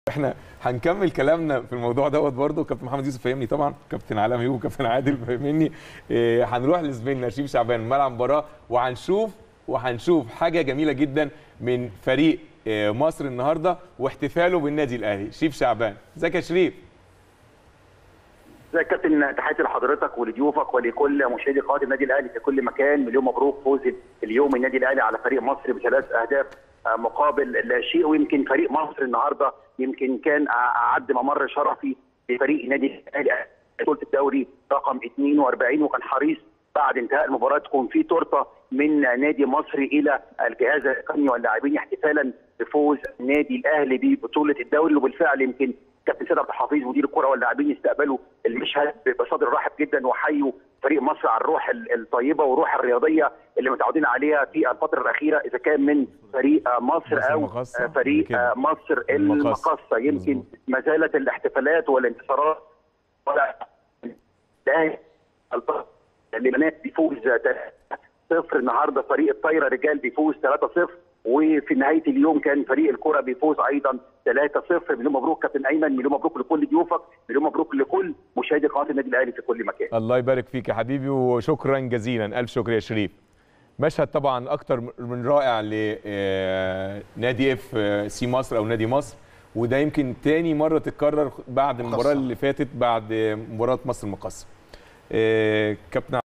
احنا هنكمل كلامنا في الموضوع دوت برضه كابتن محمد يوسف فهمني طبعا كابتن عالمي وكابتن عادل فهمني إيه هنروح لزميلنا شريف شعبان ملعب مباراه وهنشوف وهنشوف حاجه جميله جدا من فريق إيه مصر النهارده واحتفاله بالنادي الاهلي شريف شعبان ازيك يا شريف ازيك يا كابتن تحياتي لحضرتك ولضيوفك ولكل مشاهدي قناه النادي الاهلي في كل مكان مليون مبروك فوز اليوم النادي الاهلي على فريق مصر بثلاث اهداف مقابل لا شيء ويمكن فريق مصر النهارده يمكن كان اعد ممر شرفي لفريق النادي الاهلي بطوله الدوري رقم 42 وكان حريص بعد انتهاء المباراه تكون في تورته من نادي مصر الى الجهاز الفني واللاعبين احتفالا بفوز النادي الاهلي ببطوله الدوري وبالفعل يمكن كابتن سيد عبد الحفيظ مدير الكره واللاعبين استقبلوا المشهد بصدر رحب جدا وحيوا فريق مصر على الروح الطيبه والروح الرياضيه اللي متعودين عليها في الفتره الاخيره اذا كان من فريق مصر, مصر او المقصة. فريق كده. مصر المقصة. المقصه يمكن مظبوط. ما زالت الاحتفالات والانتصارات ولا الأهلي اللي بنات بيفوز 3-0 النهارده فريق الطايره رجال بيفوز 3-0 وفي نهايه اليوم كان فريق الكره بيفوز ايضا 3-0 مليون مبروك كابتن ايمن مليون مبروك لكل ضيوفك مليون مبروك لكل مشاهدي قناه النادي الاهلي في كل مكان الله يبارك فيك يا حبيبي وشكرا جزيلا الف شكر يا شريف مشهد طبعا اكتر من رائع لنادي اف سي مصر او نادي مصر وده يمكن تاني مره تتكرر بعد المباراه مقصة. اللي فاتت بعد مباراه مصر المقصه آه، كابتن